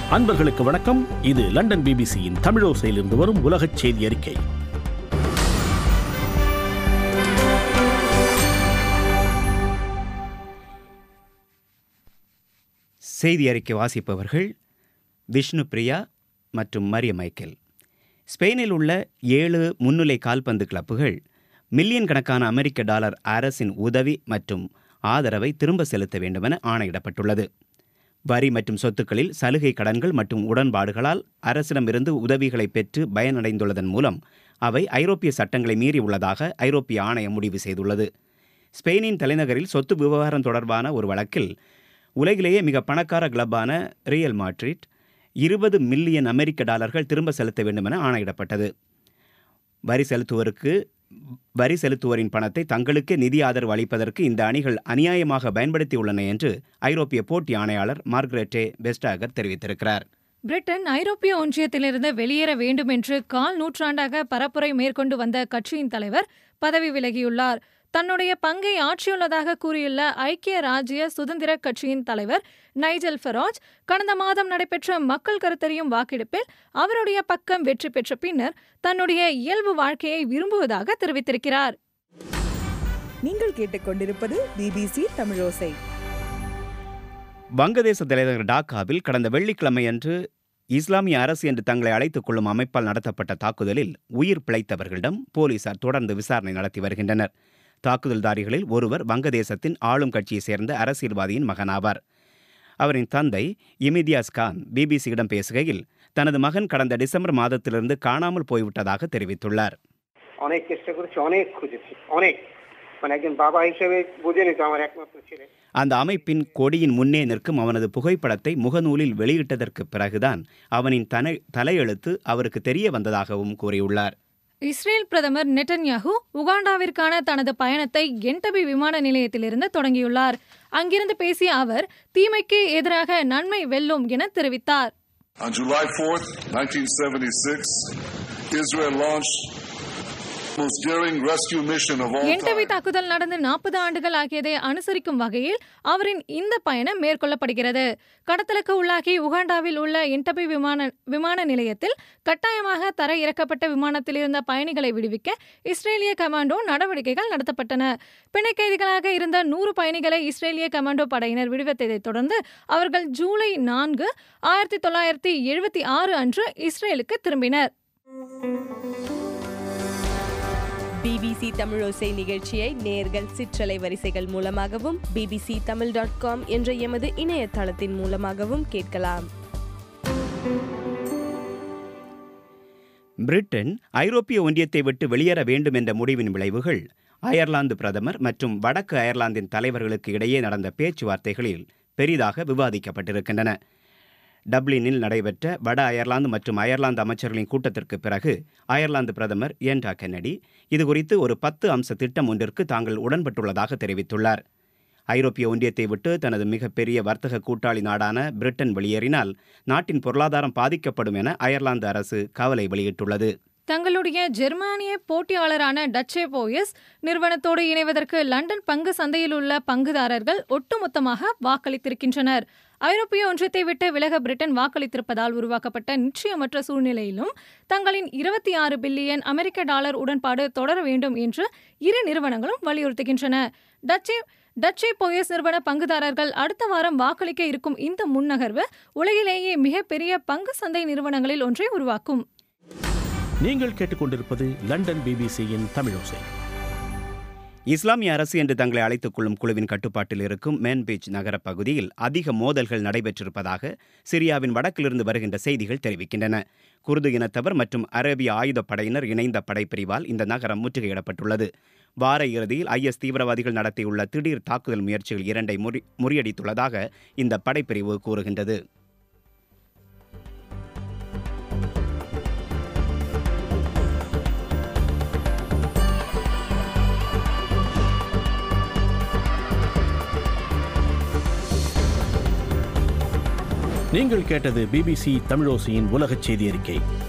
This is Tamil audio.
அன்பர்களுக்கு வணக்கம் இது லண்டன் பிபிசியின் தமிழோசையிலிருந்து வரும் உலகச் செய்தி அறிக்கை செய்தி அறிக்கை வாசிப்பவர்கள் விஷ்ணு பிரியா மற்றும் மரிய மைக்கேல் ஸ்பெயினில் உள்ள ஏழு முன்னிலை கால்பந்து கிளப்புகள் மில்லியன் கணக்கான அமெரிக்க டாலர் அரசின் உதவி மற்றும் ஆதரவை திரும்ப செலுத்த வேண்டுமென ஆணையிடப்பட்டுள்ளது வரி மற்றும் சொத்துக்களில் சலுகை கடன்கள் மற்றும் உடன்பாடுகளால் அரசிடமிருந்து உதவிகளை பெற்று பயனடைந்துள்ளதன் மூலம் அவை ஐரோப்பிய சட்டங்களை மீறி உள்ளதாக ஐரோப்பிய ஆணையம் முடிவு செய்துள்ளது ஸ்பெயினின் தலைநகரில் சொத்து விவகாரம் தொடர்பான ஒரு வழக்கில் உலகிலேயே மிக பணக்கார கிளப்பான ரியல் மாட்ரிட் இருபது மில்லியன் அமெரிக்க டாலர்கள் திரும்ப செலுத்த வேண்டும் என ஆணையிடப்பட்டது வரி செலுத்துவோருக்கு வரி செலுத்துவோரின் பணத்தை தங்களுக்கே நிதி ஆதரவு அளிப்பதற்கு இந்த அணிகள் அநியாயமாக பயன்படுத்தியுள்ளன என்று ஐரோப்பிய போட்டி ஆணையாளர் மார்க்ரெட்டே பெஸ்டாகர் தெரிவித்திருக்கிறார் பிரிட்டன் ஐரோப்பிய ஒன்றியத்திலிருந்து வெளியேற வேண்டும் என்று கால் நூற்றாண்டாக பரப்புரை மேற்கொண்டு வந்த கட்சியின் தலைவர் பதவி விலகியுள்ளார் தன்னுடைய பங்கை ஆற்றியுள்ளதாக கூறியுள்ள ஐக்கிய ராஜ்ய சுதந்திர கட்சியின் தலைவர் நைஜல் ஃபெராஜ் கடந்த மாதம் நடைபெற்ற மக்கள் கருத்தறியும் வாக்கெடுப்பில் அவருடைய பக்கம் வெற்றி பெற்ற பின்னர் தன்னுடைய இயல்பு வாழ்க்கையை விரும்புவதாக தெரிவித்திருக்கிறார் நீங்கள் கேட்டுக்கொண்டிருப்பது பிபிசி தமிழோசை வங்கதேச தலைநகர் டாக்காவில் கடந்த வெள்ளிக்கிழமையன்று இஸ்லாமிய அரசு என்று தங்களை அழைத்துக் கொள்ளும் அமைப்பால் நடத்தப்பட்ட தாக்குதலில் உயிர் பிழைத்தவர்களிடம் போலீசார் தொடர்ந்து விசாரணை நடத்தி வருகின்றனர் தாக்குதல்தாரிகளில் ஒருவர் வங்கதேசத்தின் ஆளும் கட்சியைச் சேர்ந்த அரசியல்வாதியின் மகனாவார் அவரின் தந்தை இமிதியாஸ் கான் பிபிசியிடம் பேசுகையில் தனது மகன் கடந்த டிசம்பர் மாதத்திலிருந்து காணாமல் போய்விட்டதாக தெரிவித்துள்ளார் অনেক চেষ্টা করেছি অনেক খুঁজেছি অনেক মানে একজন বাবা হিসেবে বুঝে নিত আমার একমাত্র ছেলে அந்த அமைப்பின் கொடியின் முன்னே நிற்கும் அவனது புகைப்படத்தை முகநூலில் வெளியிட்டதற்கு பிறகுதான் அவனின் தனை தலையெழுத்து அவருக்கு தெரிய வந்ததாகவும் கூறியுள்ளார் இஸ்ரேல் பிரதமர் நெட்டன்யாகு உகாண்டாவிற்கான தனது பயணத்தை என்டபி விமான நிலையத்திலிருந்து தொடங்கியுள்ளார் அங்கிருந்து பேசிய அவர் தீமைக்கு எதிராக நன்மை வெல்லும் என தெரிவித்தார் On July 4th, 1976, Israel launched the most daring rescue mission of all Entebbe time. தாக்குதல் நடந்து நாற்பது ஆண்டுகள் ஆகியதை அனுசரிக்கும் வகையில் அவரின் இந்த பயணம் மேற்கொள்ளப்படுகிறது கடத்தலுக்கு உள்ளாகி உகாண்டாவில் உள்ள என்டபி விமான விமான நிலையத்தில் கட்டாயமாக தர இறக்கப்பட்ட விமானத்தில் இருந்த பயணிகளை விடுவிக்க இஸ்ரேலிய கமாண்டோ நடவடிக்கைகள் நடத்தப்பட்டன பிணை கைதிகளாக இருந்த நூறு பயணிகளை இஸ்ரேலிய கமாண்டோ படையினர் விடுவித்ததைத் தொடர்ந்து அவர்கள் ஜூலை நான்கு ஆயிரத்தி தொள்ளாயிரத்தி எழுபத்தி ஆறு அன்று இஸ்ரேலுக்கு திரும்பினர் பிபிசி தமிழோசை நிகழ்ச்சியை நேர்கள் சிற்றலை வரிசைகள் மூலமாகவும் பிபிசி தமிழ் டாட் காம் என்ற எமது இணையதளத்தின் மூலமாகவும் கேட்கலாம் பிரிட்டன் ஐரோப்பிய ஒன்றியத்தை விட்டு வெளியேற வேண்டும் என்ற முடிவின் விளைவுகள் அயர்லாந்து பிரதமர் மற்றும் வடக்கு அயர்லாந்தின் தலைவர்களுக்கு இடையே நடந்த பேச்சுவார்த்தைகளில் பெரிதாக விவாதிக்கப்பட்டிருக்கின்றன டப்ளினில் நடைபெற்ற வட அயர்லாந்து மற்றும் அயர்லாந்து அமைச்சர்களின் கூட்டத்திற்கு பிறகு அயர்லாந்து பிரதமர் ஏன்டா கென்னடி இதுகுறித்து ஒரு பத்து அம்ச திட்டம் ஒன்றிற்கு தாங்கள் உடன்பட்டுள்ளதாக தெரிவித்துள்ளார் ஐரோப்பிய ஒன்றியத்தை விட்டு தனது மிகப்பெரிய வர்த்தக கூட்டாளி நாடான பிரிட்டன் வெளியேறினால் நாட்டின் பொருளாதாரம் பாதிக்கப்படும் என அயர்லாந்து அரசு கவலை வெளியிட்டுள்ளது தங்களுடைய ஜெர்மானிய போட்டியாளரான டச்சே போயஸ் நிறுவனத்தோடு இணைவதற்கு லண்டன் பங்கு சந்தையில் உள்ள பங்குதாரர்கள் ஒட்டுமொத்தமாக வாக்களித்திருக்கின்றனர் ஐரோப்பிய ஒன்றியத்தை விட்டு விலக பிரிட்டன் வாக்களித்திருப்பதால் உருவாக்கப்பட்ட நிச்சயமற்ற சூழ்நிலையிலும் தங்களின் இருபத்தி ஆறு பில்லியன் அமெரிக்க டாலர் உடன்பாடு தொடர வேண்டும் என்று இரு நிறுவனங்களும் வலியுறுத்துகின்றன டச்சே டச்சே போயஸ் நிறுவன பங்குதாரர்கள் அடுத்த வாரம் வாக்களிக்க இருக்கும் இந்த முன்னகர்வு உலகிலேயே மிகப்பெரிய பங்கு சந்தை நிறுவனங்களில் ஒன்றை உருவாக்கும் நீங்கள் கேட்டுக்கொண்டிருப்பது லண்டன் பிபிசியின் தமிழோசை இஸ்லாமிய அரசு என்று தங்களை அழைத்துக் கொள்ளும் குழுவின் கட்டுப்பாட்டில் இருக்கும் மேன் பீச் நகரப் பகுதியில் அதிக மோதல்கள் நடைபெற்றிருப்பதாக சிரியாவின் வடக்கிலிருந்து வருகின்ற செய்திகள் தெரிவிக்கின்றன குர்து இனத்தவர் மற்றும் அரேபிய ஆயுதப் படையினர் இணைந்த படைப்பிரிவால் இந்த நகரம் முற்றுகையிடப்பட்டுள்ளது வார இறுதியில் ஐஎஸ் தீவிரவாதிகள் நடத்தியுள்ள திடீர் தாக்குதல் முயற்சிகள் இரண்டை முறி முறியடித்துள்ளதாக இந்த படைப்பிரிவு கூறுகின்றது நீங்கள் கேட்டது பிபிசி தமிழோசையின் உலகச் செய்தி அறிக்கை